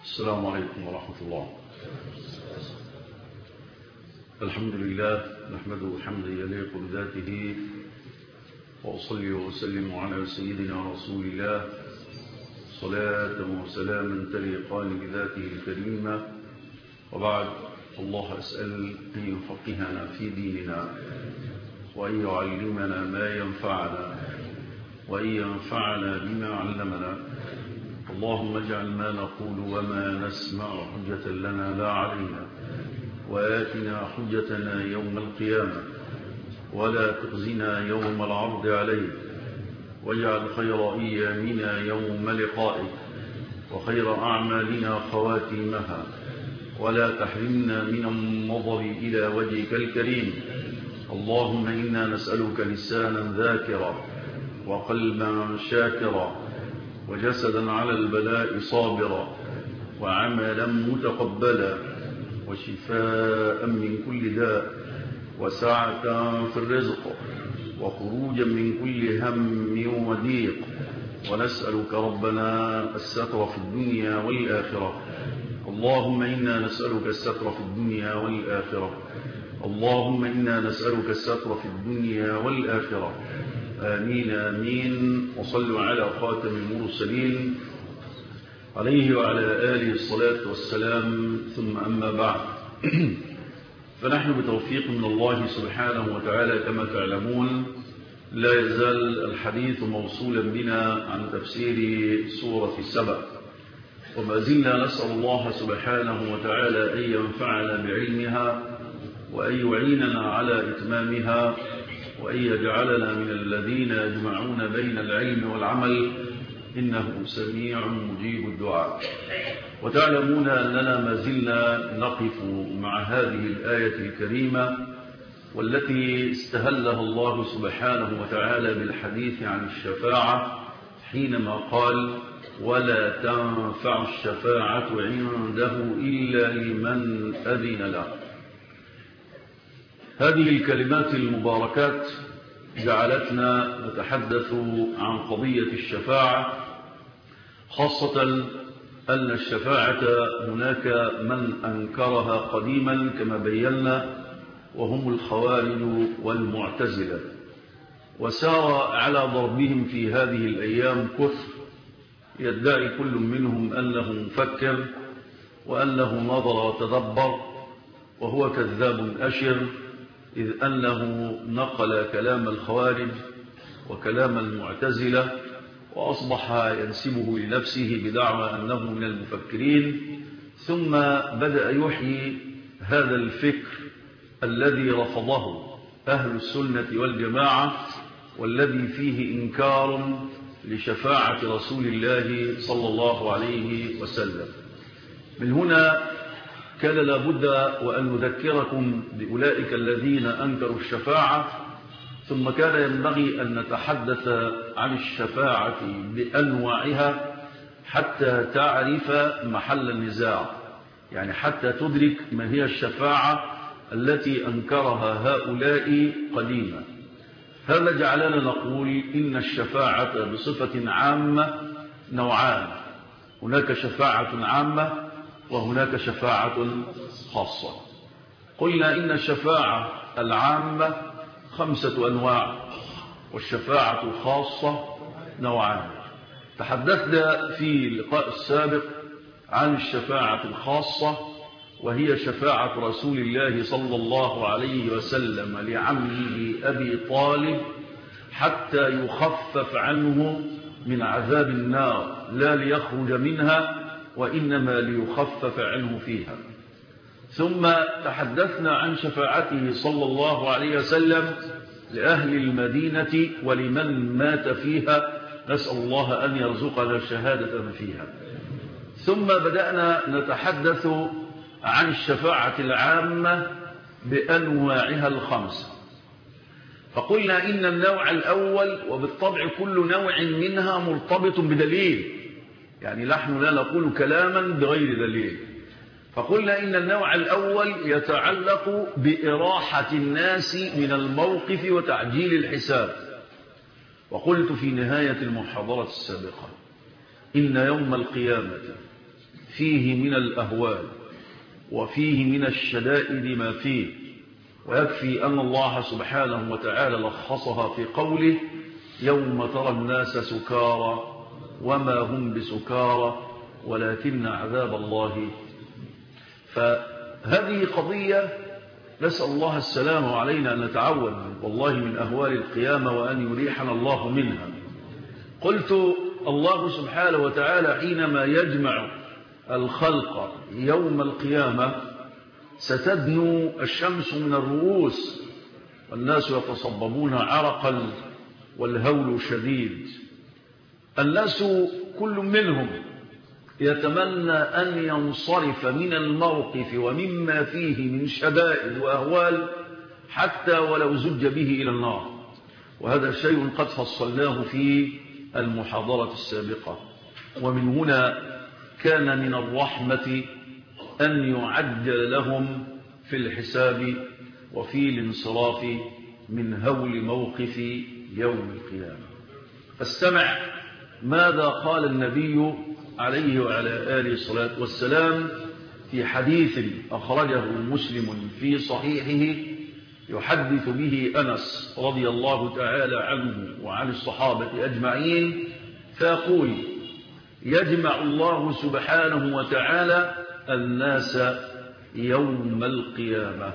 السلام عليكم ورحمة الله الحمد لله نحمده حمدا يليق بذاته وأصلي وأسلم على سيدنا رسول الله صلاة وسلاما تليقان بذاته الكريمة وبعد الله أسأل أن يفقهنا في ديننا وأن يعلمنا ما ينفعنا وأن ينفعنا بما علمنا اللهم اجعل ما نقول وما نسمع حجة لنا لا علينا وآتنا حجتنا يوم القيامة ولا تخزنا يوم العرض عليك واجعل خير أيامنا يوم لقائك وخير أعمالنا خواتيمها ولا تحرمنا من النظر إلى وجهك الكريم اللهم إنا نسألك لسانا ذاكرا وقلبا شاكرا وجسدا على البلاء صابرا وعملا متقبلا وشفاء من كل داء وسعة في الرزق وخروجا من كل هم وضيق ونسألك ربنا الستر في الدنيا والآخرة اللهم إنا نسألك الستر في الدنيا والآخرة اللهم إنا نسألك الستر في الدنيا والآخرة آمين آمين وصلوا على خاتم المرسلين عليه وعلى آله الصلاة والسلام ثم أما بعد فنحن بتوفيق من الله سبحانه وتعالى كما تعلمون لا يزال الحديث موصولا بنا عن تفسير سورة السبع وما زلنا نسأل الله سبحانه وتعالى أن ينفعنا بعلمها وأن يعيننا على إتمامها وأن يجعلنا من الذين يجمعون بين العلم والعمل إنه سميع مجيب الدعاء وتعلمون أننا ما زلنا نقف مع هذه الآية الكريمة والتي استهلها الله سبحانه وتعالى بالحديث عن الشفاعة حينما قال ولا تنفع الشفاعة عنده إلا لمن أذن له هذه الكلمات المباركات جعلتنا نتحدث عن قضية الشفاعة خاصة أن الشفاعة هناك من أنكرها قديما كما بينا وهم الخوارج والمعتزلة وسار على ضربهم في هذه الأيام كثر يدعي كل منهم أنه مفكر وأنه نظر وتدبر وهو كذاب أشر إذ أنه نقل كلام الخوارج وكلام المعتزلة وأصبح ينسبه لنفسه بدعوى أنه من المفكرين ثم بدأ يحيي هذا الفكر الذي رفضه أهل السنة والجماعة والذي فيه إنكار لشفاعة رسول الله صلى الله عليه وسلم من هنا كان لابد وأن نذكركم بأولئك الذين أنكروا الشفاعة ثم كان ينبغي أن نتحدث عن الشفاعة بأنواعها حتى تعرف محل النزاع يعني حتى تدرك ما هي الشفاعة التي أنكرها هؤلاء قديما هذا جعلنا نقول إن الشفاعة بصفة عامة نوعان هناك شفاعة عامة وهناك شفاعة خاصة قلنا إن الشفاعة العامة خمسة أنواع والشفاعة الخاصة نوعان تحدثنا في اللقاء السابق عن الشفاعة الخاصة وهي شفاعة رسول الله صلى الله عليه وسلم لعمه أبي طالب حتى يخفف عنه من عذاب النار لا ليخرج منها وإنما ليخفف عنه فيها ثم تحدثنا عن شفاعته صلى الله عليه وسلم لأهل المدينة ولمن مات فيها نسأل الله أن يرزقنا الشهادة فيها ثم بدأنا نتحدث عن الشفاعة العامة بأنواعها الخمسة فقلنا إن النوع الأول وبالطبع كل نوع منها مرتبط بدليل يعني نحن لا نقول كلاما بغير دليل فقلنا إن النوع الأول يتعلق بإراحة الناس من الموقف وتعجيل الحساب وقلت في نهاية المحاضرة السابقة إن يوم القيامة فيه من الأهوال وفيه من الشدائد ما فيه ويكفي أن الله سبحانه وتعالى لخصها في قوله يوم ترى الناس سكارى وما هم بسكارى ولكن عذاب الله فهذه قضية نسأل الله السلام علينا أن نتعود والله من أهوال القيامة وأن يريحنا الله منها قلت الله سبحانه وتعالى حينما يجمع الخلق يوم القيامة ستدنو الشمس من الرؤوس والناس يتصببون عرقا والهول شديد الناس كل منهم يتمنى أن ينصرف من الموقف ومما فيه من شدائد وأهوال حتى ولو زج به إلى النار وهذا شيء قد فصلناه في المحاضرة السابقة ومن هنا كان من الرحمة أن يعجل لهم في الحساب وفي الانصراف من هول موقف يوم القيامة فاستمع ماذا قال النبي عليه وعلى آله الصلاة والسلام في حديث أخرجه مسلم في صحيحه يحدث به أنس رضي الله تعالى عنه وعن الصحابة أجمعين فيقول يجمع الله سبحانه وتعالى الناس يوم القيامة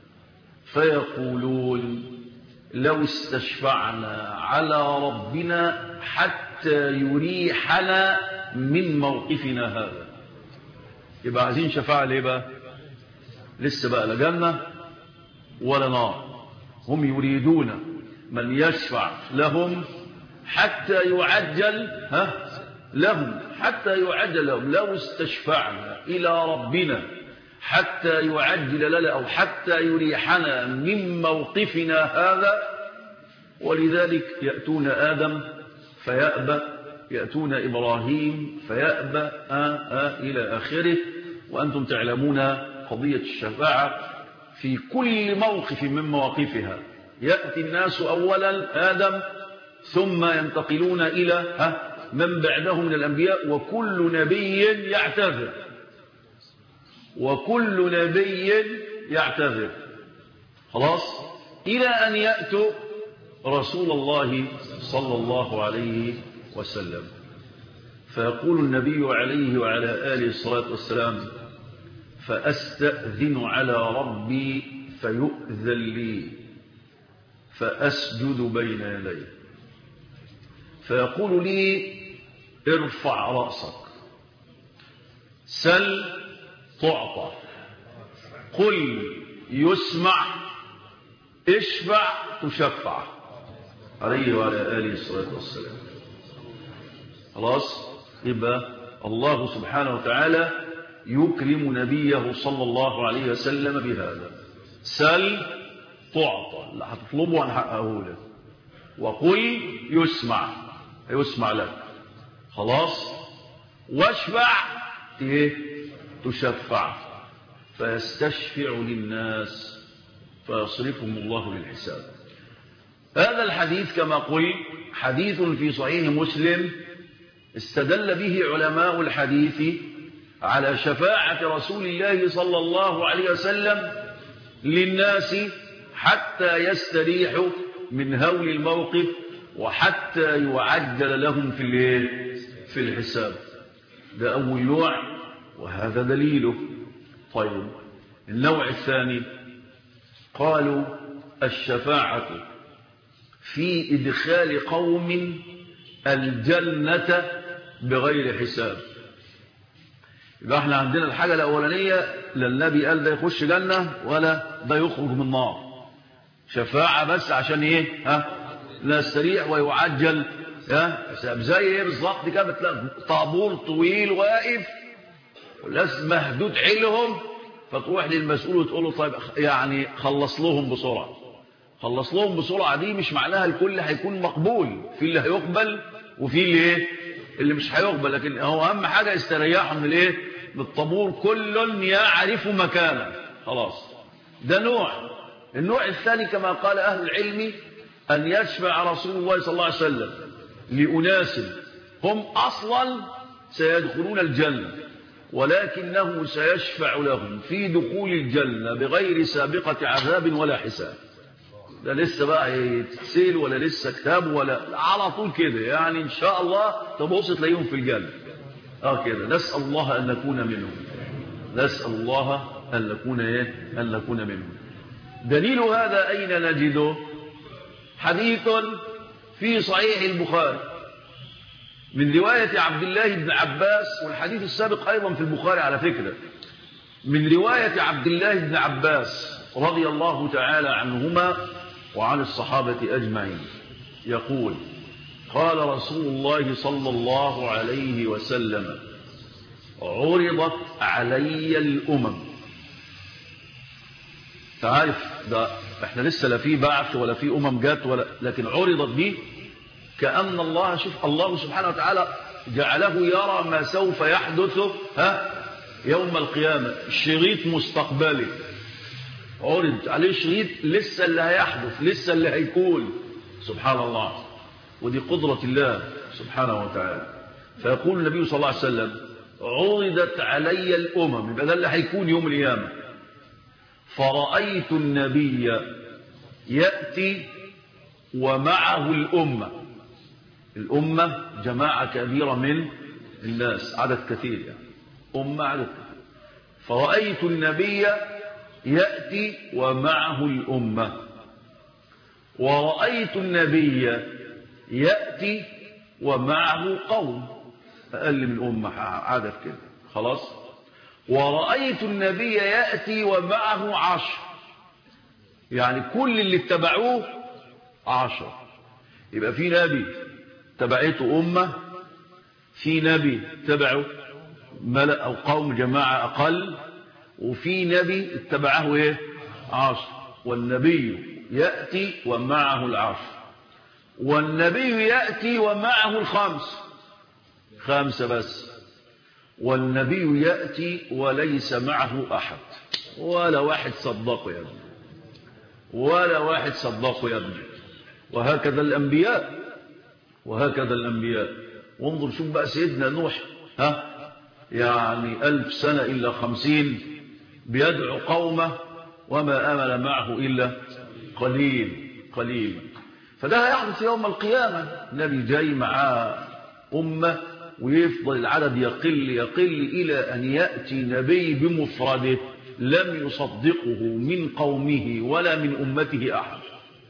فيقولون لو استشفعنا على ربنا حتى يريحنا من موقفنا هذا يبقى عايزين شفاعة ليه بقى لسه بقى لا جنة ولا نار هم يريدون من يشفع لهم حتى يعجل ها لهم حتى يعجل لهم لو استشفعنا إلى ربنا حتى يعجل لنا أو حتى يريحنا من موقفنا هذا ولذلك يأتون آدم فيأبى يأتون إبراهيم فيأبى آه آه إلى آخره وأنتم تعلمون قضية الشفاعة في كل موقف من مواقفها يأتي الناس أولا آدم ثم ينتقلون إلى ها من بعده من الأنبياء وكل نبي يعتذر وكل نبي يعتذر خلاص إلى أن يأتوا رسول الله صلى الله عليه وسلم فيقول النبي عليه وعلى آله الصلاة والسلام فأستأذن على ربي فيؤذن لي فأسجد بين يديه فيقول لي ارفع رأسك سل تعطى قل يسمع اشفع تشفع عليه وعلى آله الصلاة والسلام خلاص يبقى الله سبحانه وتعالى يكرم نبيه صلى الله عليه وسلم بهذا سل تعطى اللي هتطلبه هنحققه لك وقل يسمع يسمع لك خلاص واشفع ايه تشفع فيستشفع للناس فيصرفهم الله للحساب هذا الحديث كما قلت حديث في صحيح مسلم استدل به علماء الحديث على شفاعة رسول الله صلى الله عليه وسلم للناس حتى يستريحوا من هول الموقف وحتى يعجل لهم في في الحساب ده أول نوع وهذا دليله طيب النوع الثاني قالوا الشفاعة في إدخال قوم الجنة بغير حساب يبقى احنا عندنا الحاجة الأولانية لا النبي قال ده يخش جنة ولا ده يخرج من النار شفاعة بس عشان ايه ها نستريح ويعجل ها زي ايه بالظبط كده بتلاقي طابور طويل واقف والناس مهدود حيلهم فتروح للمسؤول وتقول له طيب يعني خلص لهم بسرعة خلص لهم بسرعة دي مش معناها الكل هيكون مقبول في اللي هيقبل وفي اللي ايه اللي مش هيقبل لكن هو اهم حاجة استريحوا من الايه بالطابور كل يعرف مكانه خلاص ده نوع النوع الثاني كما قال أهل العلم أن يشفع رسول الله صلى الله عليه وسلم لأناس هم أصلا سيدخلون الجنة ولكنه سيشفع لهم في دخول الجنة بغير سابقة عذاب ولا حساب ده لسه بقى يتسيل ولا لسه كتاب ولا على طول كده يعني إن شاء الله تبص تلاقيهم في الجنة اه كده نسأل الله أن نكون منهم نسأل الله أن نكون إيه أن نكون منهم دليل هذا أين نجده حديث في صحيح البخاري من رواية عبد الله بن عباس والحديث السابق أيضا في البخاري على فكرة من رواية عبد الله بن عباس رضي الله تعالى عنهما وعن الصحابة أجمعين يقول قال رسول الله صلى الله عليه وسلم عرضت علي الأمم تعرف ده احنا لسه لا في بعث ولا في أمم جات ولا لكن عرضت به كأن الله شوف الله سبحانه وتعالى جعله يرى ما سوف يحدث ها يوم القيامة شريط مستقبلي عرض عليه شريط لسه اللي هيحدث لسه اللي هيكون سبحان الله ودي قدرة الله سبحانه وتعالى فيقول النبي صلى الله عليه وسلم عرضت علي الأمم يبقى ده اللي هيكون يوم القيامة فرأيت النبي يأتي ومعه الأمة الأمة جماعة كبيرة من الناس عدد كثير يعني أمة عدد كثير فرأيت النبي يأتي ومعه الأمة ورأيت النبي يأتي ومعه قوم أقل من أمة عدد كده خلاص ورأيت النبي يأتي ومعه عشر يعني كل اللي اتبعوه عشر يبقى في نبي تبعته أمة في نبي تبعه ملأ أو قوم جماعة أقل وفي نبي اتبعه ايه عشر والنبي يأتي ومعه العشر والنبي يأتي ومعه الخمس خمسة بس والنبي يأتي وليس معه أحد ولا واحد صدقه يا ابني ولا واحد صدقه يا ابني وهكذا الأنبياء وهكذا الأنبياء وانظر شوف بقى سيدنا نوح ها يعني ألف سنة إلا خمسين بيدعو قومه وما أمل معه إلا قليل قليل فده هيحدث يوم القيامة النبي جاي معاه أمة ويفضل العدد يقل يقل إلى أن يأتي نبي بمفرده لم يصدقه من قومه ولا من أمته أحد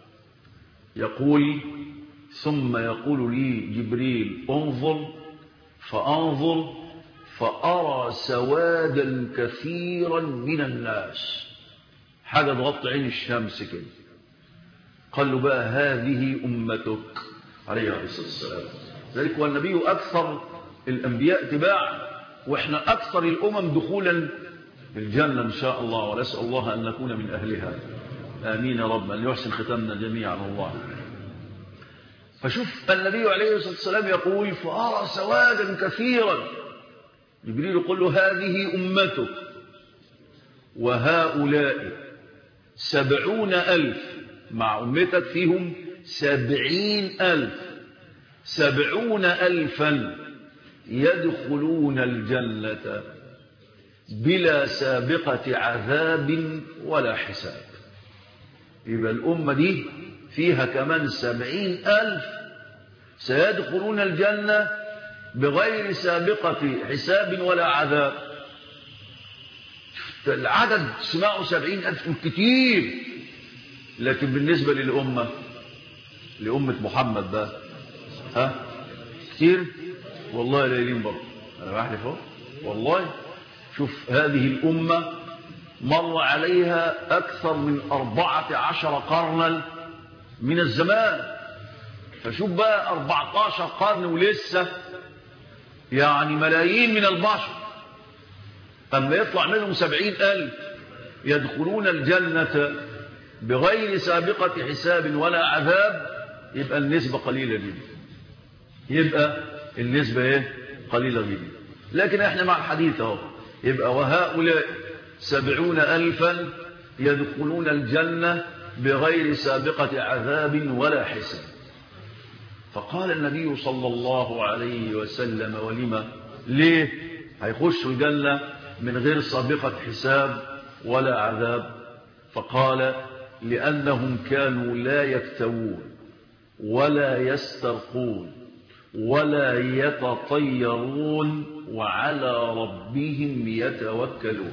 يقول ثم يقول لي جبريل انظر فأنظر فأرى سوادا كثيرا من الناس حاجة تغطي عين الشمس كده قال له بقى هذه أمتك عليه الصلاة والسلام ذلك هو النبي أكثر الأنبياء تباع وإحنا أكثر الأمم دخولا الجنة إن شاء الله ونسأل الله أن نكون من أهلها آمين يا رب أن يحسن ختامنا جميعا الله فشوف النبي عليه الصلاة والسلام يقول فأرى سوادا كثيرا جبريل يقول له هذه أمتك وهؤلاء سبعون ألف مع أمتك فيهم سبعين ألف سبعون ألفا يدخلون الجنة بلا سابقة عذاب ولا حساب يبقى الأمة دي فيها كمان سبعين ألف سيدخلون الجنة بغير سابقة حساب ولا عذاب العدد سمعوا سبعين ألف كتير لكن بالنسبة للأمة لأمة محمد بقى ها كتير والله ليلين برضه أنا بحلف اهو والله شوف هذه الأمة مر عليها أكثر من أربعة عشر قرنا من الزمان فشوف بقى أربعة عشر قرن ولسه يعني ملايين من البشر أما يطلع منهم سبعين ألف يدخلون الجنة بغير سابقة حساب ولا عذاب يبقى النسبة قليلة جدا يبقى النسبة ايه قليلة جدا لكن احنا مع الحديث اهو يبقى وهؤلاء سبعون ألفا يدخلون الجنة بغير سابقة عذاب ولا حساب فقال النبي صلى الله عليه وسلم ولما ليه هيخشوا الجنة من غير سابقة حساب ولا عذاب فقال لأنهم كانوا لا يكتوون ولا يسترقون ولا يتطيرون وعلى ربهم يتوكلون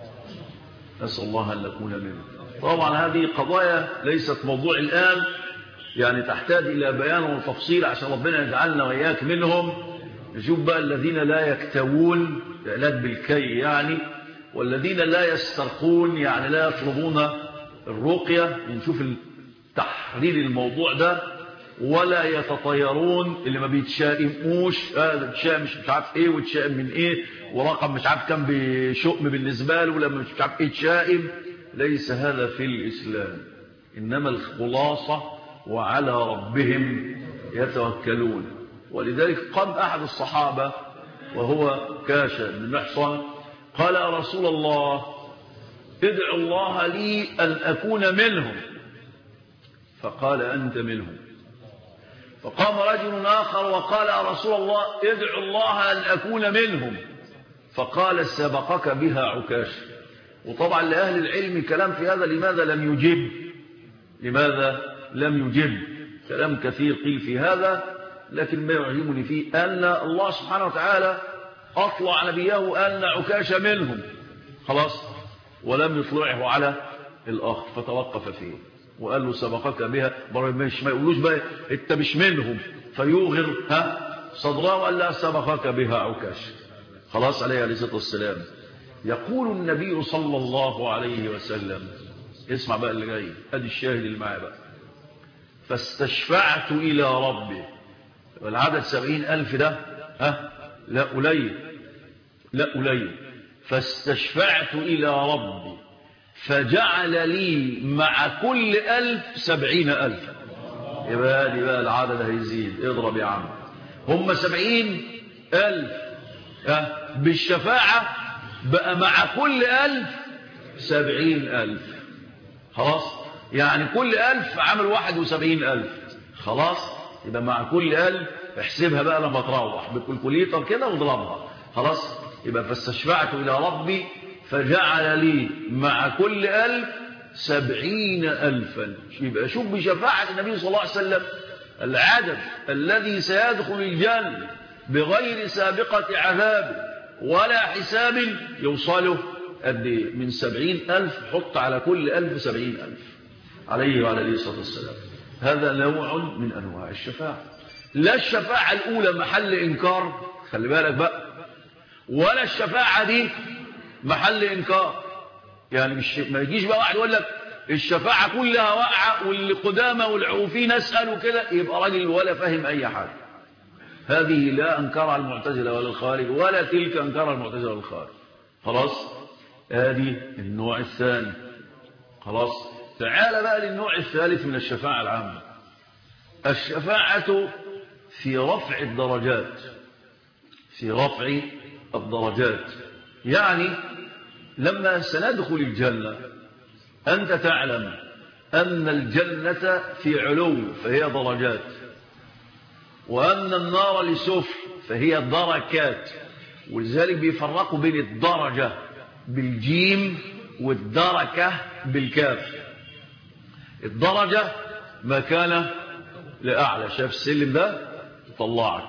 نسأل الله أن نكون منهم طبعا هذه قضايا ليست موضوع الآن يعني تحتاج إلى بيان وتفصيل عشان ربنا يجعلنا وإياك منهم نشوف بقى الذين لا يكتوون علاج بالكي يعني والذين لا يسترقون يعني لا يطلبون الرقية نشوف تحرير الموضوع ده ولا يتطيرون اللي ما بيتشائموش هذا بيتشائم مش عارف ايه وتشائم من ايه ورقم مش عارف كم بشؤم بالنسبه له ولما مش عارف ايه تشائم ليس هذا في الاسلام انما الخلاصه وعلى ربهم يتوكلون ولذلك قام احد الصحابه وهو كاشا بن محصن قال يا رسول الله ادعو الله لي ان اكون منهم فقال انت منهم فقام رجل آخر وقال يا رسول الله ادعو الله أن أكون منهم فقال سبقك بها عكاش وطبعا لأهل العلم كلام في هذا لماذا لم يجب لماذا لم يجب كلام كثير قيل في هذا لكن ما يعجبني فيه أن الله سبحانه وتعالى أطلع نبيه أن عكاش منهم خلاص ولم يطلعه على الآخر فتوقف فيه وقال له سبقك بها مش ما يقولوش بقى انت مش منهم فيوغر ها صدره وقال لا سبقك بها عكاش خلاص عليه عليه الصلاه والسلام يقول النبي صلى الله عليه وسلم اسمع بقى اللي جاي ادي الشاهد اللي معايا بقى فاستشفعت الى ربي والعدد سبعين ألف ده ها لا قليل لا قليل فاستشفعت إلى ربي فجعل لي مع كل ألف سبعين ألف يبقى دي بقى العدد هيزيد اضرب يا عم هم سبعين ألف أه بالشفاعة بقى مع كل ألف سبعين ألف خلاص يعني كل ألف عمل واحد وسبعين ألف خلاص يبقى مع كل ألف احسبها بقى لما تروح بالكالكوليتر كده واضربها خلاص يبقى فاستشفعت إلى ربي فجعل لي مع كل ألف سبعين ألفا يبقى شوف بشفاعة النبي صلى الله عليه وسلم العدد الذي سيدخل الجنة بغير سابقة عذاب ولا حساب يوصله قد ايه من سبعين ألف حط على كل ألف سبعين ألف عليه وعلى عليه الصلاة والسلام هذا نوع من أنواع الشفاعة لا الشفاعة الأولى محل إنكار خلي بالك بقى ولا الشفاعة دي محل إنكار يعني مش ما يجيش بقى واحد يقول لك الشفاعة كلها واقعة واللي قدامى والعوفين نسأل كده يبقى راجل ولا فاهم أي حاجة هذه لا أنكرها المعتزلة ولا الخارج ولا تلك أنكرها المعتزلة ولا الخارج خلاص هذه النوع الثاني خلاص تعال بقى للنوع الثالث من الشفاعة العامة الشفاعة في رفع الدرجات في رفع الدرجات يعني لما سندخل الجنة أنت تعلم أن الجنة في علو فهي درجات وأن النار لسفل فهي دركات ولذلك بيفرقوا بين الدرجة بالجيم والدركة بالكاف الدرجة مكانة لأعلى شاف السلم ده طلعك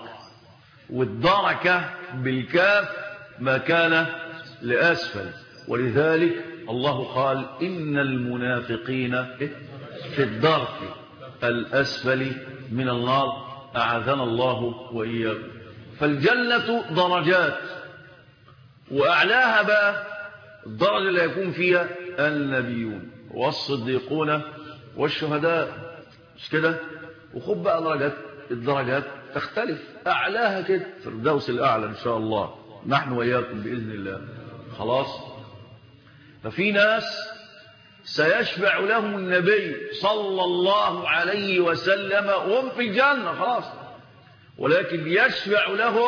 والدركة بالكاف مكانة لأسفل ولذلك الله قال إن المنافقين في الدرك الأسفل من النار أعاذنا الله وإياكم فالجنة درجات وأعلاها بقى الدرجة اللي يكون فيها النبيون والصديقون والشهداء مش كده وخد بقى درجات الدرجات تختلف أعلاها كده في الدوس الأعلى إن شاء الله نحن وإياكم بإذن الله خلاص ففي ناس سيشفع لهم النبي صلى الله عليه وسلم وهم في الجنة خلاص ولكن يشفع لهم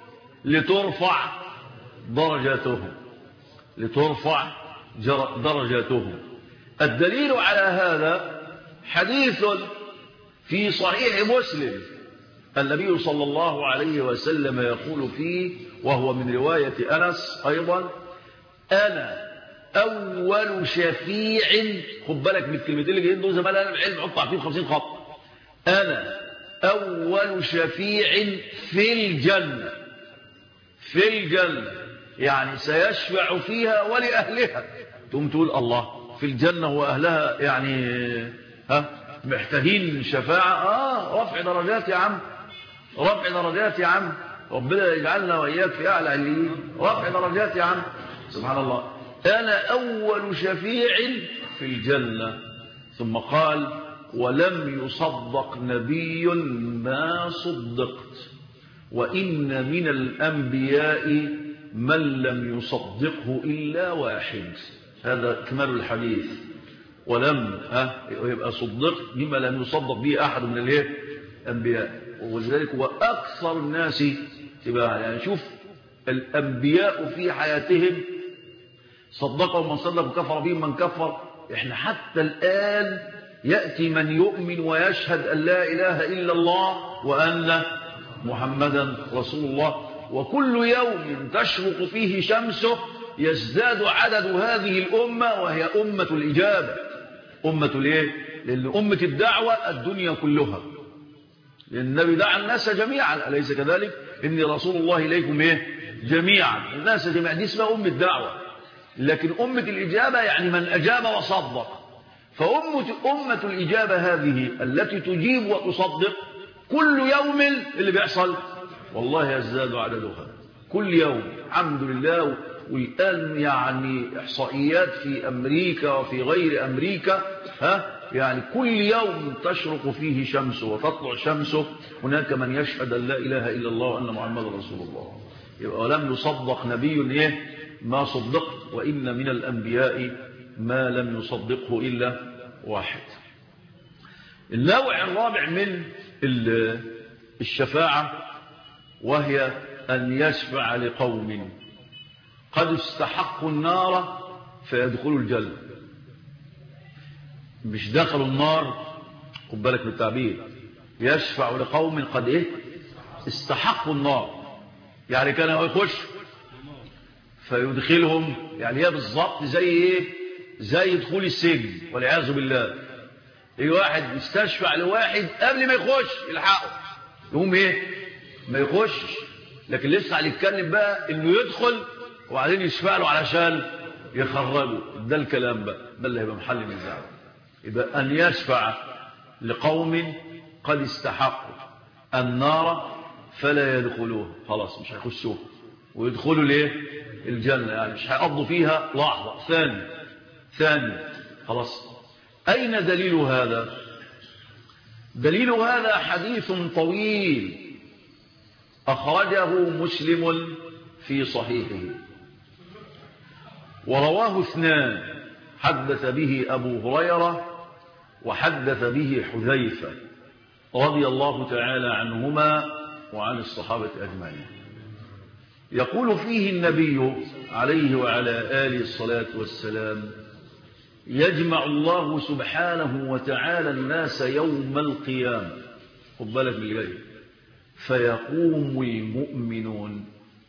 لترفع درجاتهم لترفع درجاتهم الدليل على هذا حديث في صحيح مسلم النبي صلى الله عليه وسلم يقول فيه وهو من رواية أنس أيضا أنا أول شفيع خد بالك من الكلمتين اللي جايين دول زمان أنا العلم حط فيهم 50 خط أنا أول شفيع في الجنة في الجنة يعني سيشفع فيها ولأهلها تقوم تقول الله في الجنة وأهلها يعني ها محتاجين شفاعة آه رفع درجات يا عم رفع درجات يا عم ربنا يجعلنا وإياك في أعلى عليين رفع درجات يا عم سبحان الله أنا أول شفيع في الجنة ثم قال ولم يصدق نبي ما صدقت وإن من الأنبياء من لم يصدقه إلا واحد هذا كمال الحديث ولم ها يبقى صدقت بما لم يصدق به أحد من الايه الأنبياء ولذلك هو أكثر الناس تباعا يعني شوف الأنبياء في حياتهم صدقوا من صدق وكفر بهم من كفر احنا حتى الآن يأتي من يؤمن ويشهد أن لا إله إلا الله وأن محمدا رسول الله وكل يوم تشرق فيه شمسه يزداد عدد هذه الأمة وهي أمة الإجابة أمة الإيه؟ لأن أمة الدعوة الدنيا كلها لأن النبي دعا الناس جميعا أليس كذلك إني رسول الله إليكم إيه؟ جميعا الناس جميعا دي اسمها أمة الدعوة لكن أمة الإجابة يعني من أجاب وصدق فأمة أمة الإجابة هذه التي تجيب وتصدق كل يوم اللي بيحصل والله يزداد عددها كل يوم الحمد لله والآن يعني إحصائيات في أمريكا وفي غير أمريكا ها يعني كل يوم تشرق فيه شمسه وتطلع شمسه هناك من يشهد أن لا إله إلا الله وأن محمد رسول الله يبقى ولم يصدق نبي إيه ما صدقت وإن من الأنبياء ما لم يصدقه إلا واحد النوع الرابع من الشفاعة وهي أن يشفع لقوم قد استحقوا النار فيدخلوا الجنة مش دخلوا النار خد بالك من التعبير يشفع لقوم قد ايه استحقوا النار يعني كان يخش فيدخلهم يعني هي بالظبط زي ايه زي دخول السجن والعياذ بالله اي واحد يستشفع لواحد قبل ما يخش يلحقه يقوم ايه ما يخش لكن لسه هنتكلم بقى انه يدخل وبعدين يشفع له علشان يخرجه ده الكلام بقى ده اللي هيبقى محل النزاع يبقى ان يشفع لقوم قد استحقوا النار فلا يدخلوه خلاص مش هيخشوه ويدخلوا ليه الجنة يعني مش هيقضوا فيها لحظة ثانية ثانية خلاص أين دليل هذا دليل هذا حديث طويل أخرجه مسلم في صحيحه ورواه اثنان حدث به أبو هريرة وحدث به حذيفة رضي الله تعالى عنهما وعن الصحابة أجمعين يقول فيه النبي عليه وعلى آله الصلاة والسلام يجمع الله سبحانه وتعالى الناس يوم القيامة خد بالك من اللي فيقوم المؤمنون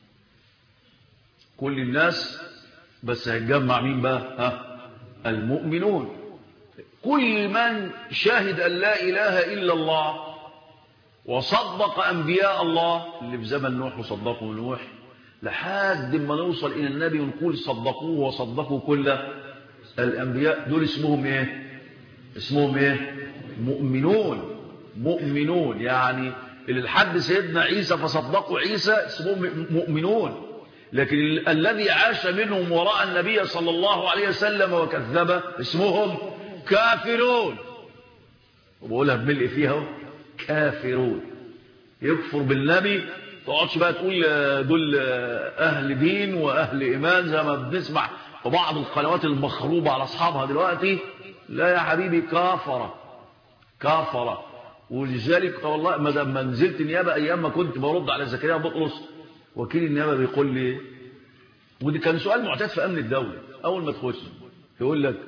كل الناس بس هيتجمع مين بقى ها المؤمنون كل من شهد أن لا إله إلا الله وصدق أنبياء الله اللي في زمن نوح وصدقوا نوح لحد ما نوصل إلى النبي ونقول صدقوه وصدقوا كل الأنبياء دول اسمهم إيه اسمهم إيه مؤمنون مؤمنون يعني اللي لحد سيدنا عيسى فصدقوا عيسى اسمهم مؤمنون لكن الذي عاش منهم وراء النبي صلى الله عليه وسلم وكذب اسمهم كافرون وبقولها بملء فيها كافرون يكفر بالنبي تقعدش بقى تقول دول أهل دين وأهل إيمان زي ما بنسمع في بعض القنوات المخروبة على أصحابها دلوقتي لا يا حبيبي كافرة كافرة ولذلك والله ما نزلت نيابة أيام ما كنت برد على زكريا بطرس وكيل النيابة بيقول لي ودي كان سؤال معتاد في أمن الدولة أول ما تخش يقول لك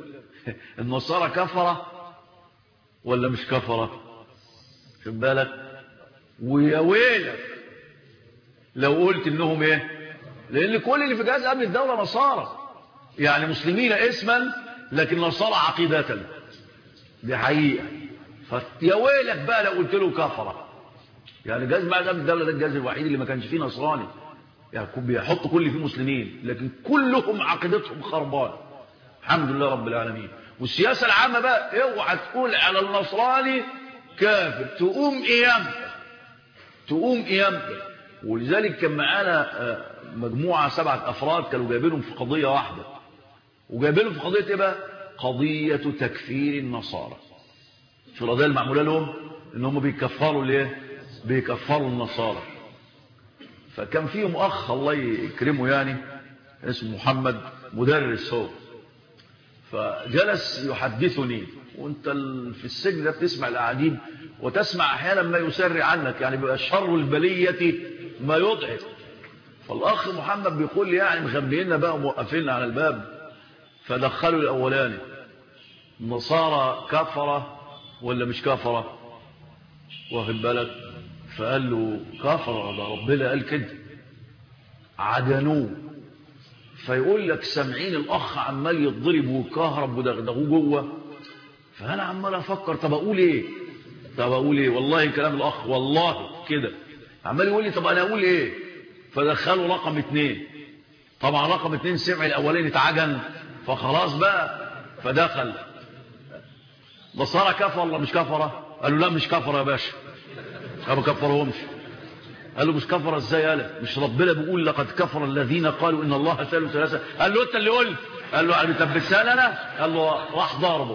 النصارى كفرة ولا مش كفرة خد بالك ويا ويلك لو قلت انهم ايه لان كل اللي في جهاز امن الدوله نصارى يعني مسلمين اسما لكن نصارى عقيده دي حقيقه فيا ويلك بقى لو قلت له كفره يعني جهاز بعد امن الدوله ده الجهاز الوحيد اللي ما كانش فيه نصراني يعني بيحط كل اللي فيه مسلمين لكن كلهم عقيدتهم خربانه الحمد لله رب العالمين والسياسه العامه بقى اوعى تقول على النصراني كافر تقوم قيامته تقوم قيامته ولذلك كان معانا مجموعة سبعة أفراد كانوا جايبينهم في قضية واحدة وجايبينهم في قضية إيه بقى؟ قضية تكفير النصارى في القضية المعمولة لهم إن هم بيكفروا ليه؟ بيكفروا النصارى فكان فيهم أخ الله يكرمه يعني اسمه محمد مدرس هو فجلس يحدثني وانت في السجن ده بتسمع الأعاديب وتسمع أحيانا ما يسري عنك يعني بيبقى شر البلية ما يضعف فالأخ محمد بيقول لي يعني مخبينا بقى وموقفيننا على الباب فدخلوا الأولاني النصارى كفرة ولا مش كفرة واخد بالك فقال له كفرة ده ربنا قال كده عدنوه فيقول لك سامعين الأخ عمال يتضرب ويكهرب ودغدغوه جوه فأنا عمال أفكر طب أقول إيه طب أقول إيه والله كلام الأخ والله كده عمال يقول لي طب أنا أقول إيه فدخلوا رقم اتنين طبعا رقم اتنين سمع الأولين اتعجن فخلاص بقى فدخل نصارى كفر ولا مش كفرة قالوا لا مش كفرة يا باشا ما كفرهمش قال له مش كفر ازاي قال مش ربنا بيقول لقد كفر الذين قالوا ان الله ثالث ثلاثه قال له انت اللي قلت قال له يعني طب انا قال له راح ضربه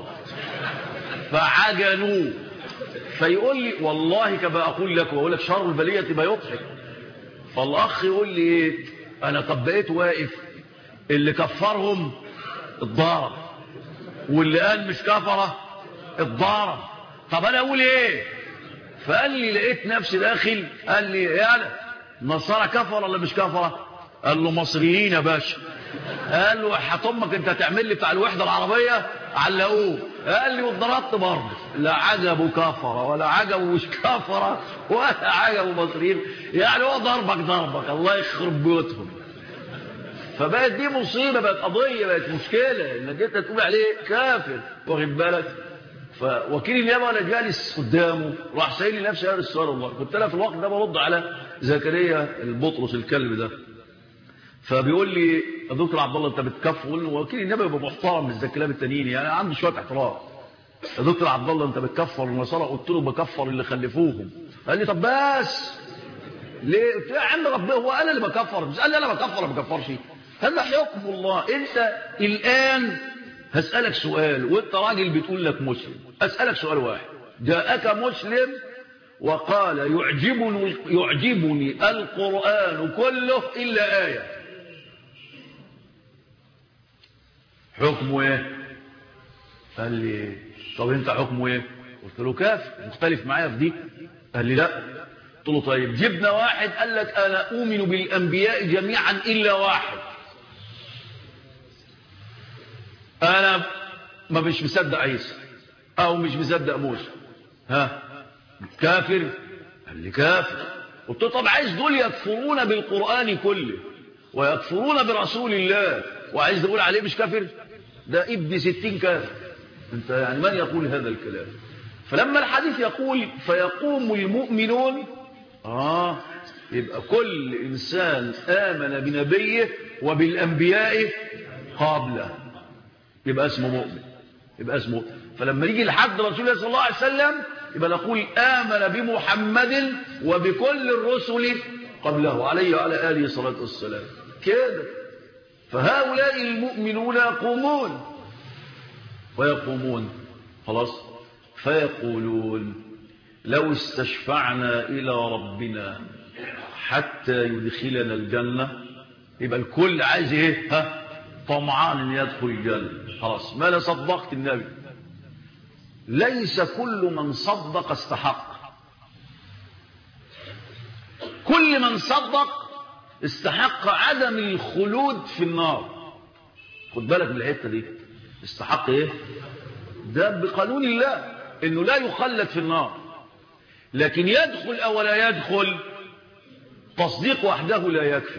فعجنوه فيقول لي والله كما اقول لك واقول لك شر البليه ما يضحك فالاخ يقول لي ايه انا طب بقيت واقف اللي كفرهم الضارب واللي قال مش كفره الضارب طب انا اقول ايه فقال لي لقيت نفسي داخل قال لي يا انا نصارى كفر ولا مش كفره قال له مصريين يا باشا قال له حطمك انت هتعمل لي بتاع الوحده العربيه علقوه قال لي واتضربت برضه لا عجبه كفره ولا عجبه مش كفره ولا عجبه مصريين يعني هو ضربك ضربك الله يخرب بيوتهم فبقت دي مصيبه بقت قضيه بقت مشكله انك انت تقول عليه كافر واخد بالك فوكيل النيابه وانا جالس قدامه راح سائل لي نفسي هذا السؤال والله كنت انا في الوقت ده برد على زكريا البطرس الكلب ده فبيقول لي يا دكتور عبد الله انت بتكفر وكيل النيابه يبقى محترم مش زي الكلاب التانيين يعني عنده شويه احترام يا دكتور عبد الله انت بتكفر النصارى قلت له بكفر اللي خلفوهم قال لي طب بس ليه قلت له يا عم ربنا هو انا اللي بكفر مش قال لي انا بكفر ولا ما بكفرش هذا حكم الله انت الان هسألك سؤال وانت راجل بتقول لك مسلم أسألك سؤال واحد جاءك مسلم وقال يعجبني, يعجبني القرآن كله إلا آية حكمه ايه قال لي طب انت حكمه ايه قلت له كافر مختلف معايا في دي قال لي لا قلت له طيب جبنا واحد قال لك انا اؤمن بالانبياء جميعا الا واحد انا ما مش مصدق عيسى او مش مصدق موسى ها كافر قال لي كافر قلت له طب عايز دول يكفرون بالقران كله ويكفرون برسول الله وعايز تقول عليه مش كافر ده ابن ستين كافر انت يعني من يقول هذا الكلام فلما الحديث يقول فيقوم المؤمنون اه يبقى كل انسان امن بنبيه وبالانبياء قابله يبقى اسمه مؤمن يبقى اسمه مؤمن. فلما يجي لحد رسول الله صلى الله عليه وسلم يبقى نقول آمن بمحمد وبكل الرسل قبله عليه وعلى آله الصلاة والسلام كده فهؤلاء المؤمنون يقومون ويقومون خلاص فيقولون لو استشفعنا إلى ربنا حتى يدخلنا الجنة يبقى الكل عايز ايه ها طمعان ان يدخل الجنة خلاص ما صدقت النبي ليس كل من صدق استحق كل من صدق استحق عدم الخلود في النار خد بالك من الحته دي استحق ايه ده بقانون الله انه لا يخلد في النار لكن يدخل أو لا يدخل تصديق وحده لا يكفي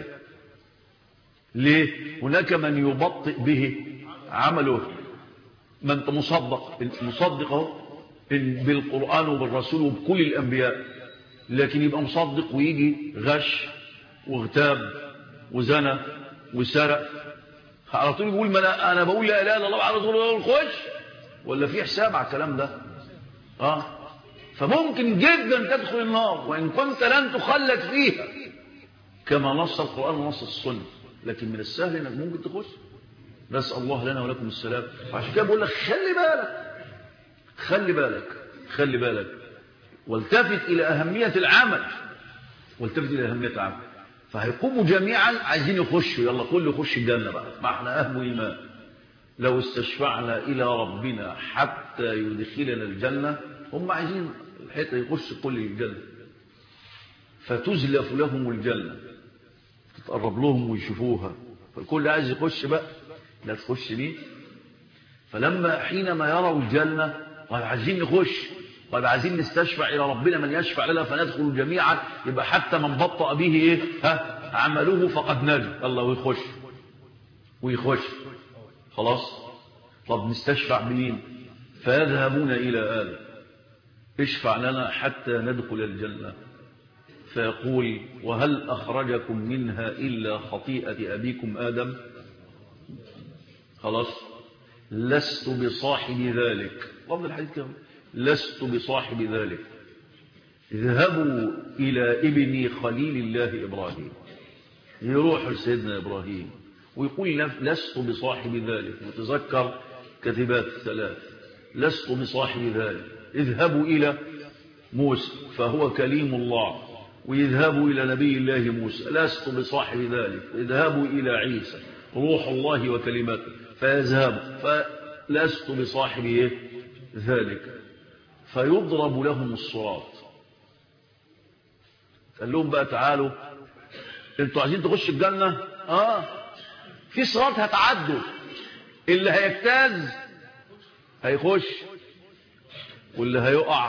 ليه هناك من يبطئ به عمله ما انت مصدق مصدق اهو بالقرآن وبالرسول وبكل الأنبياء لكن يبقى مصدق ويجي غش واغتاب وزنى وسرق على طول يقول ما انا, أنا بقول لا اله الا الله على طول يقول خش ولا في حساب على الكلام ده اه فممكن جدا تدخل النار وان كنت لن تخلد فيها كما نص القرآن ونص السنة لكن من السهل انك ممكن تخش نسأل الله لنا ولكم السلام عشان كده بقول لك خلي بالك خلي بالك خلي بالك والتفت إلى أهمية العمل والتفت إلى أهمية العمل فهيقوموا جميعا عايزين يخشوا يلا كله يخش الجنة بقى ما احنا أهل إيمان لو استشفعنا إلى ربنا حتى يدخلنا الجنة هم عايزين الحته يخش كل الجنة فتزلف لهم الجنة تتقرب لهم ويشوفوها فالكل عايز يخش بقى لا تخش ليه فلما حينما يروا الجنة قال عايزين نخش قال عايزين نستشفع إلى ربنا من يشفع لنا فندخل جميعا يبقى حتى من بطأ به إيه ها عمله فقد نجا الله ويخش ويخش خلاص طب نستشفع بمين فيذهبون إلى آدم اشفع لنا حتى ندخل الجنة فيقول وهل أخرجكم منها إلا خطيئة أبيكم آدم خلاص لست بصاحب ذلك لفظ الحديث كده لست بصاحب ذلك اذهبوا إلى ابني خليل الله إبراهيم يروح لسيدنا إبراهيم ويقول لست بصاحب ذلك وتذكر كتبات الثلاث لست بصاحب ذلك اذهبوا إلى موسى فهو كليم الله ويذهبوا إلى نبي الله موسى لست بصاحب ذلك اذهبوا إلى عيسى روح الله وكلماته فيذهب فلست بصاحب ذلك فيضرب لهم الصراط قال لهم بقى تعالوا انتوا عايزين تخش الجنة اه في صراط هتعدوا اللي هيجتاز هيخش واللي هيقع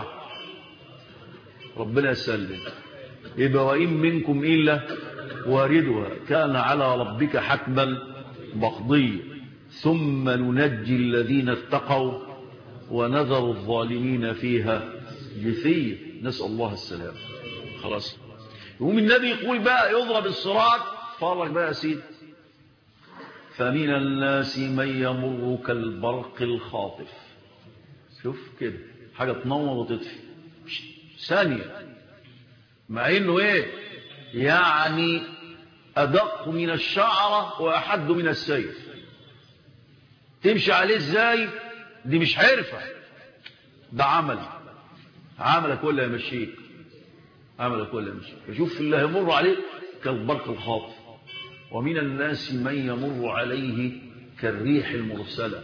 ربنا يسلم يبقى وإن منكم إلا واردها كان على ربك حتما مقضيا ثم ننجي الذين اتقوا ونذر الظالمين فيها جثية نسأل الله السلام خلاص يقوم النبي يقول بقى يضرب الصراط فرق بقى سيد فمن الناس من يمر كالبرق الخاطف شوف كده حاجة تنور وتطفي ثانية مع انه ايه يعني ادق من الشعرة واحد من السيف تمشي عليه ازاي دي مش حرفة ده عمل عملك ولا يمشيك عملك ولا يمشيك فشوف اللي هيمر عليه كالبرق الخاطف ومن الناس من يمر عليه كالريح المرسلة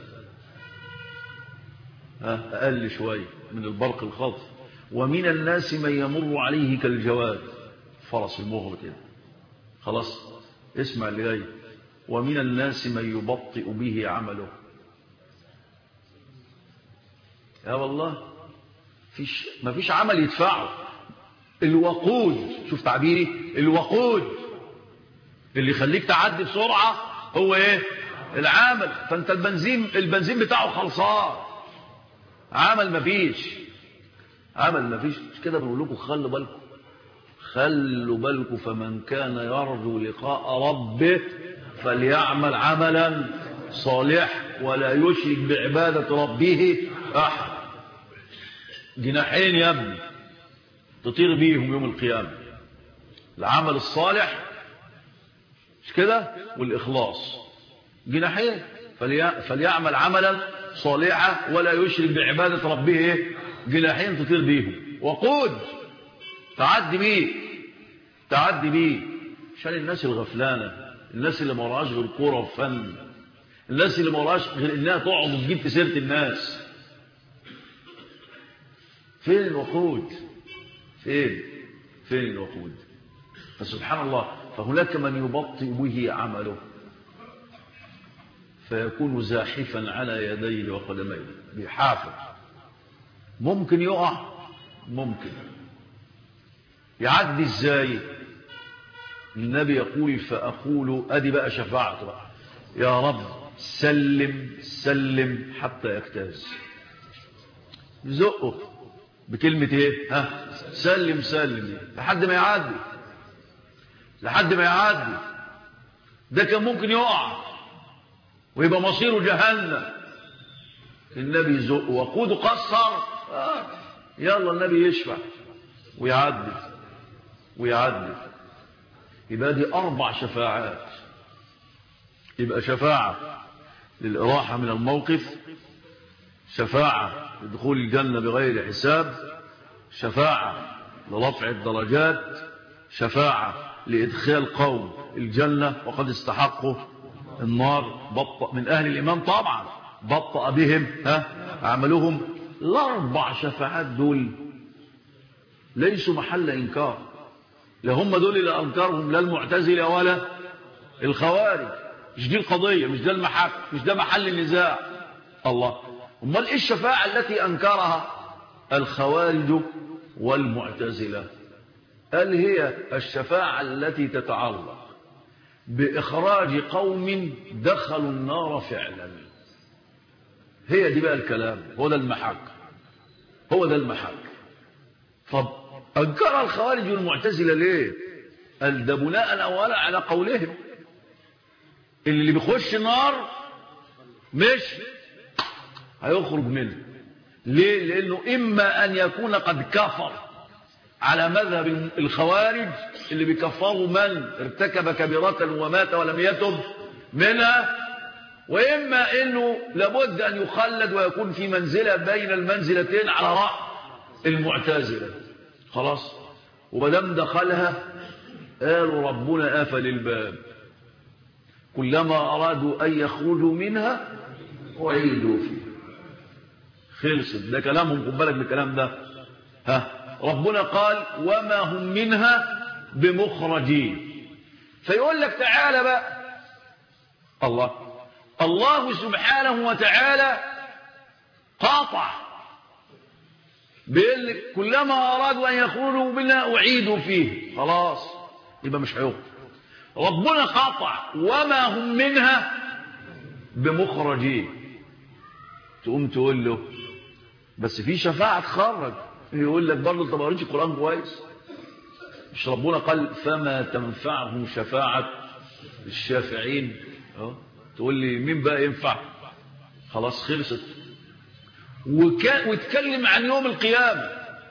أقل شوية من البرق الخاطف ومن الناس من يمر عليه كالجواد فرس المغر كده خلاص اسمع اللي جاي ومن الناس من يبطئ به عمله يا والله فيش ما فيش عمل يدفعه الوقود شوف تعبيري الوقود اللي يخليك تعدي بسرعة هو ايه العمل فانت البنزين البنزين بتاعه خلصان عمل ما فيش عمل ما فيش كده بنقول لكم خلوا بالكم خلوا بالكم فمن كان يرجو لقاء ربه فليعمل عملا صالح ولا يشرك بعبادة ربه أحد جناحين يا ابني تطير بيهم يوم القيامة العمل الصالح مش كده والإخلاص جناحين فليعمل عملا صالحا ولا يشرك بعبادة ربه جناحين تطير بيهم وقود تعدي بيه تعدي بيه عشان الناس الغفلانة الناس اللي ما وراهاش غير كوره وفن الناس اللي ما وراهاش غير انها تقعد وتجيب في سيره الناس فين الوقود فين فين الوقود فسبحان الله فهناك من يبطئ به عمله فيكون زاحفا على يديه وقدميه بيحافظ ممكن يقع ممكن يعدي ازاي النبي يقول فأقول أدي بقى شفاعته بقى يا رب سلم سلم حتى يجتاز زقه بكلمة ايه ها سلم سلم لحد ما يعدي لحد ما يعدي ده كان ممكن يقع ويبقى مصيره جهنم النبي يزق وقوده قصر آه. يلا النبي يشفع ويعدي ويعدي يبقى دي أربع شفاعات يبقى شفاعة للإراحة من الموقف شفاعة لدخول الجنة بغير حساب شفاعة لرفع الدرجات شفاعة لإدخال قوم الجنة وقد استحقوا النار بطأ من أهل الإيمان طبعا بطأ بهم ها عملهم الأربع شفاعات دول ليسوا محل إنكار لا هم دول اللي أنكرهم لا المعتزلة ولا الخوارج مش دي القضية مش ده المحك مش ده محل النزاع الله امال ايه الشفاعة التي أنكرها الخوارج والمعتزلة قال هي الشفاعة التي تتعلق بإخراج قوم دخلوا النار فعلا هي دي بقى الكلام هو ده المحك هو ده المحك طب أنكر الخوارج والمعتزلة ليه قال ده بناء أولا على قولهم اللي بيخش النار مش هيخرج منه ليه لأنه إما أن يكون قد كفر على مذهب الخوارج اللي بيكفروا من ارتكب كبيرة ومات ولم يتب منها وإما أنه لابد أن يخلد ويكون في منزلة بين المنزلتين على رأي المعتزلة خلاص ومدام دخلها قالوا ربنا قفل الباب كلما أرادوا أن يخرجوا منها أعيدوا فيه خلصت ده كلامهم خد بالك بالكلام ده ها ربنا قال وما هم منها بمخرجين فيقول لك تعالى بقى الله الله سبحانه وتعالى قاطع بيقول لك كلما أرادوا أن يخرجوا منها أعيدوا فيه خلاص يبقى مش هيخرج ربنا قاطع وما هم منها بمخرجين تقوم تقول له بس في شفاعة تخرج يقول لك برضه انت ما قريتش القرآن كويس مش ربنا قال فما تنفعهم شفاعة الشافعين اه تقول لي مين بقى ينفع خلاص خلصت وكان واتكلم عن يوم القيامة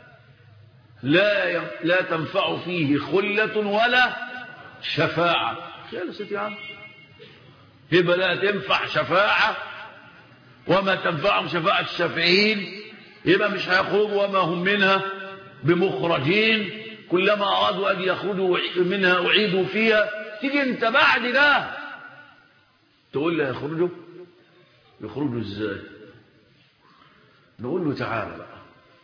لا لا تنفع فيه خلة ولا شفاعة خلصت يا عم يبقى لا تنفع شفاعة وما تنفعهم شفاعة الشافعين يبقى مش هيخرجوا وما هم منها بمخرجين كلما أرادوا أن يخرجوا منها أعيدوا فيها تيجي انت بعد ده تقول له يخرجوا يخرجوا ازاي نقول له تعالى بقى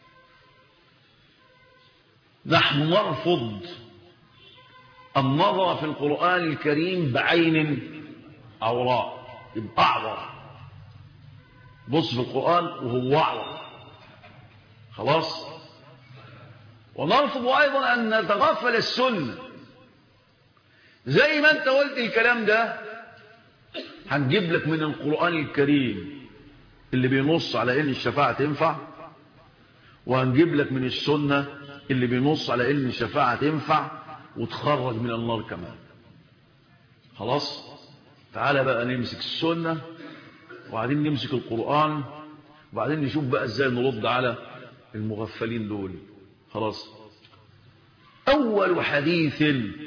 نحن نرفض النظر في القرآن الكريم بعين عوراء يبقى أعور بص في القرآن وهو أعور خلاص ونرفض أيضا أن نتغفل السنة زي ما أنت قلت الكلام ده هنجيب لك من القرآن الكريم اللي بينص على ان الشفاعة تنفع وهنجيب لك من السنة اللي بينص على ان الشفاعة تنفع وتخرج من النار كمان خلاص تعالى بقى نمسك السنة وبعدين نمسك القرآن وبعدين نشوف بقى ازاي نرد على المغفلين دول خلاص اول حديث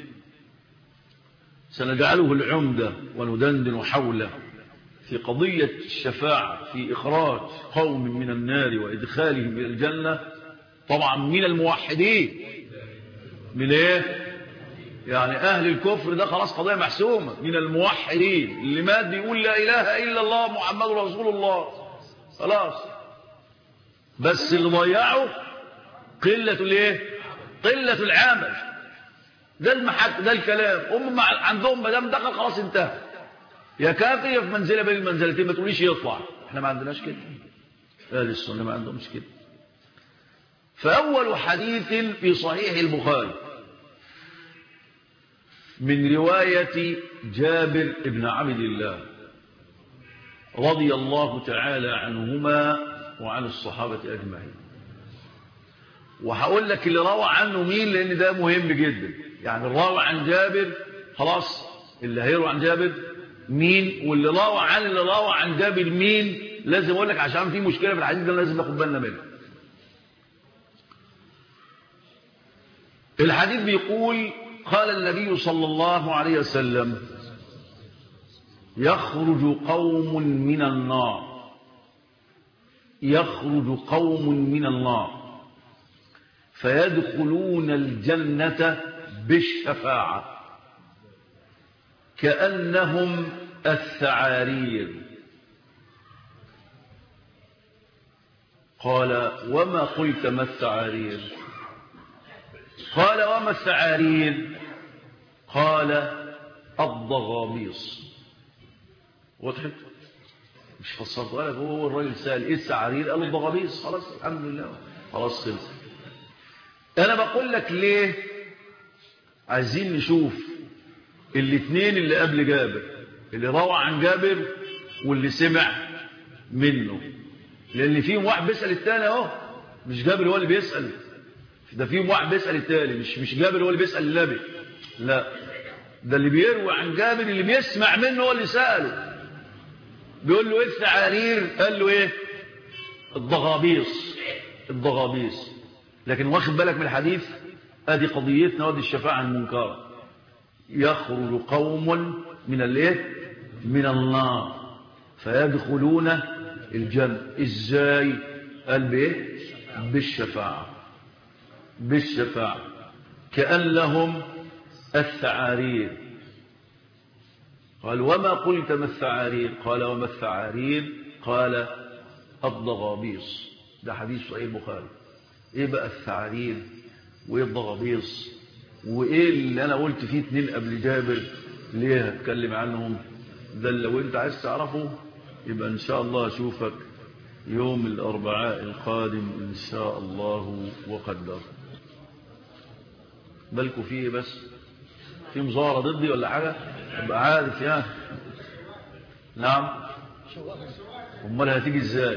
سنجعله العمدة وندندن حوله في قضية الشفاعة في إخراج قوم من النار وإدخالهم إلى الجنة طبعا من الموحدين من إيه يعني أهل الكفر ده خلاص قضية محسومة من الموحدين اللي مات بيقول لا إله إلا الله محمد رسول الله خلاص بس اللي ضيعوا قلة الايه قلة العمل ده المحك ده الكلام هم عندهم ما دام دخل خلاص انتهى يا كافر يا في منزله بين المنزلتين ما تقوليش يطلع احنا ما عندناش كده اهل السنه ما عندهمش كده فاول حديث في صحيح البخاري من رواية جابر بن عبد الله رضي الله تعالى عنهما وعن الصحابة أجمعين وهقول لك اللي روى عنه مين لأن ده مهم جدا يعني الراوي عن جابر خلاص اللي هيروى عن جابر مين واللي روى عن اللي روى عن جابر مين لازم اقول لك عشان في مشكله في الحديث ده لازم ناخد بالنا منها الحديث بيقول قال النبي صلى الله عليه وسلم يخرج قوم من النار يخرج قوم من النار فيدخلون الجنة بالشفاعة كأنهم الثعارير قال وما قلت ما الثعارير قال وما الثعارير قال الضغاميص وضحت مش فسرت لك هو الراجل سأل ايه الثعارير قال الضغاميص خلاص الحمد لله خلاص خلص انا بقول لك ليه عايزين نشوف الاثنين اللي قبل جابر اللي روى عن جابر واللي سمع منه لان فيهم واحد بيسال الثاني اهو مش جابر هو اللي بيسال ده فيهم واحد بيسال الثاني مش مش جابر هو اللي بيسال النبي لا ده اللي بيروي عن جابر اللي بيسمع منه هو اللي ساله بيقول له ايه الثعارير قال له ايه الضغابيص الضغابيص لكن واخد بالك من الحديث ادي قضيتنا ودي الشفاعه المنكره يخرج قوم من الايه من النار فيدخلون الجنة ازاي قال بايه بالشفاعة بالشفاعة كأن لهم الثعارير قال وما قلت ما الثعارير قال وما الثعارير قال الضغابيص ده حديث صحيح البخاري ايه بقى الثعارير وايه الضغابيص وايه اللي انا قلت فيه اتنين قبل جابر ليه هتكلم عنهم ده لو انت عايز تعرفه يبقى ان شاء الله اشوفك يوم الاربعاء القادم ان شاء الله وقدر بالكوا فيه بس في مظاهره ضدي ولا حاجه ابقى عارف يعني نعم امال هتيجي ازاي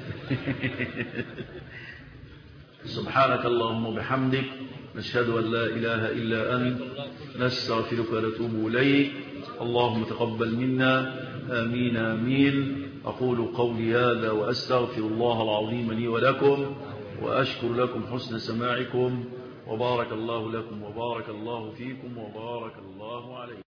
سبحانك اللهم وبحمدك نشهد أن لا إله إلا أنت نستغفرك ونتوب إليك اللهم تقبل منا آمين آمين أقول قولي هذا وأستغفر الله العظيم لي ولكم وأشكر لكم حسن سماعكم وبارك الله لكم وبارك الله فيكم وبارك الله عليكم